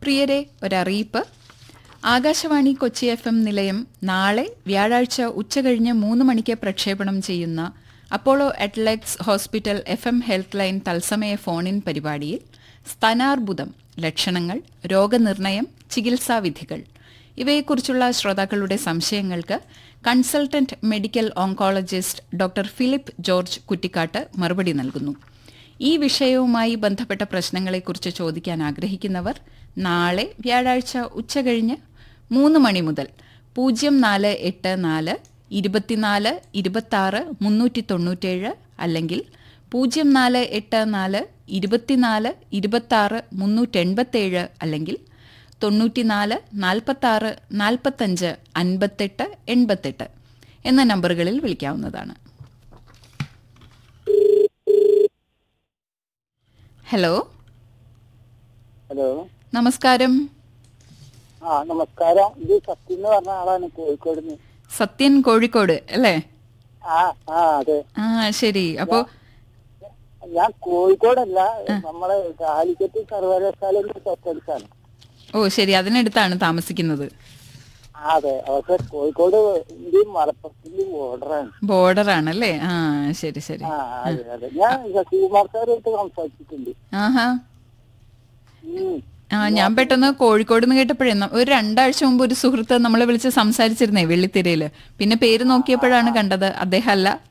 പ്രിയരെ ഒരറിയിപ്പ് Akashvani Kochi F M നിലയം നാളെ വ്യാഴാഴ്ച ഉച്ചകഴിഞ്ഞ് മൂന്ന് മണിക്ക് പ്രക്ഷേപണം ചെയ്യുന്ന Apollo Adlux hospital F M health line തത്സമയ ഫോണിൻ പരിപാടിയിൽ സ്തനാർബുദം ലക്ഷണങ്ങൾ രോഗനിർണയം ചികിത്സാവിധികൾ ഇവയെക്കുറിച്ചുള്ള ശ്രോതാക്കളുടെ സംശയങ്ങൾക്ക് consultant medical oncologist doctor Philip George Kuttikkat മറുപടി നൽകുന്നു ഈ വിഷയവുമായി ബന്ധപ്പെട്ട പ്രശ്നങ്ങളെക്കുറിച്ച് ചോദിക്കാൻ ആഗ്രഹിക്കുന്നവർ നാളെ വ്യാഴാഴ്ച ഉച്ചകഴിഞ്ഞ് മൂന്ന് മണി മുതൽ പൂജ്യം നാല് എട്ട് നാല് ഇരുപത്തിനാല് ഇരുപത്താറ് മുന്നൂറ്റി തൊണ്ണൂറ്റേഴ് അല്ലെങ്കിൽ പൂജ്യം നാല് എട്ട് നാല് ഇരുപത്തിനാല് ഇരുപത്താറ് മുന്നൂറ്റെൺപത്തേഴ് അല്ലെങ്കിൽ തൊണ്ണൂറ്റിനാല് നാൽപ്പത്താറ് നാൽപ്പത്തഞ്ച് അൻപത്തെട്ട് എൺപത്തെട്ട് എന്ന നമ്പറുകളിൽ വിളിക്കാവുന്നതാണ് ഹലോ ഹലോ നമസ്കാരം ആ നമസ്കാരം ഇത് സത്യം എന്ന് പറഞ്ഞ ആളാണ് കോഴിക്കോട് നിന്ന് സത്യൻ കോഴിക്കോട് അല്ലേ ആ ആ അതെ ആ ശരി അപ്പോ ഞാൻ കോഴിക്കോടല്ല നമ്മളെ കാലിക്കറ്റ് സർവകലാശാലയുടെ തൊട്ടടുത്താണ് ഓ ശരി അതിനടുത്താണ് താമസിക്കുന്നത് ആ അതെ പക്ഷെ കോഴിക്കോട് ഇന്ത്യയും മലപ്പുറത്തിന്റെയും ബോർഡറാണ് ബോർഡർ ആണല്ലേ ആ ശരി ശരി ആ അതെ അതെ ഞാൻ ശശികുമാർ സാറുമായിട്ട് സംസാരിച്ചിട്ടുണ്ട് ആഹാ ഉം. ആ ഞാൻ പെട്ടെന്ന് കോഴിക്കോട് നിന്ന് കേട്ടപ്പോഴേ ന- ഒരു രണ്ടാഴ്ച മുമ്പ് ഒരു സുഹൃത്ത് നമ്മളെ വിളിച്ച് സംസാരിച്ചിരുന്നേ വെള്ളിത്തിരയില് പിന്നെ പേര് നോക്കിയപ്പോഴാണ് കണ്ടത് അദ്ദേഹം അല്ല